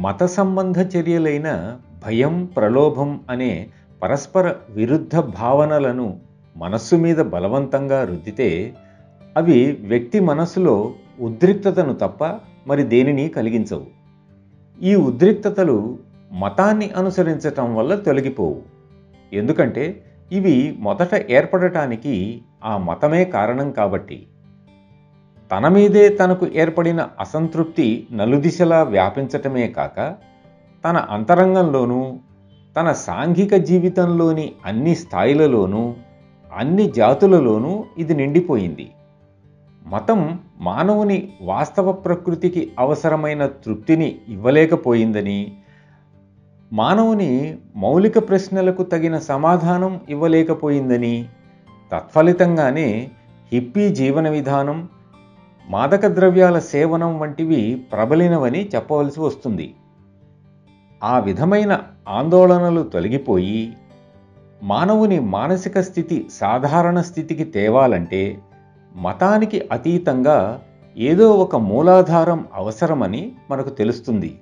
మత సంబంధ చర్యలైన భయం ప్రలోభం అనే పరస్పర విరుద్ధ భావనలను మనస్సు మీద బలవంతంగా రుద్దితే అవి వ్యక్తి మనస్సులో ఉద్రిక్తతను తప్ప మరి దేనిని కలిగించవు ఈ ఉద్రిక్తతలు మతాన్ని అనుసరించటం వల్ల తొలగిపోవు ఎందుకంటే ఇవి మొదట ఏర్పడటానికి ఆ మతమే కారణం కాబట్టి తన మీదే తనకు ఏర్పడిన అసంతృప్తి నలుదిశలా వ్యాపించటమే కాక తన అంతరంగంలోనూ తన సాంఘిక జీవితంలోని అన్ని స్థాయిలలోనూ అన్ని జాతులలోనూ ఇది నిండిపోయింది మతం మానవుని వాస్తవ ప్రకృతికి అవసరమైన తృప్తిని ఇవ్వలేకపోయిందని మానవుని మౌలిక ప్రశ్నలకు తగిన సమాధానం ఇవ్వలేకపోయిందని తత్ఫలితంగానే హిప్పీ జీవన విధానం మాదక ద్రవ్యాల సేవనం వంటివి ప్రబలినవని చెప్పవలసి వస్తుంది ఆ విధమైన ఆందోళనలు తొలగిపోయి మానవుని మానసిక స్థితి సాధారణ స్థితికి తేవాలంటే మతానికి అతీతంగా ఏదో ఒక మూలాధారం అవసరమని మనకు తెలుస్తుంది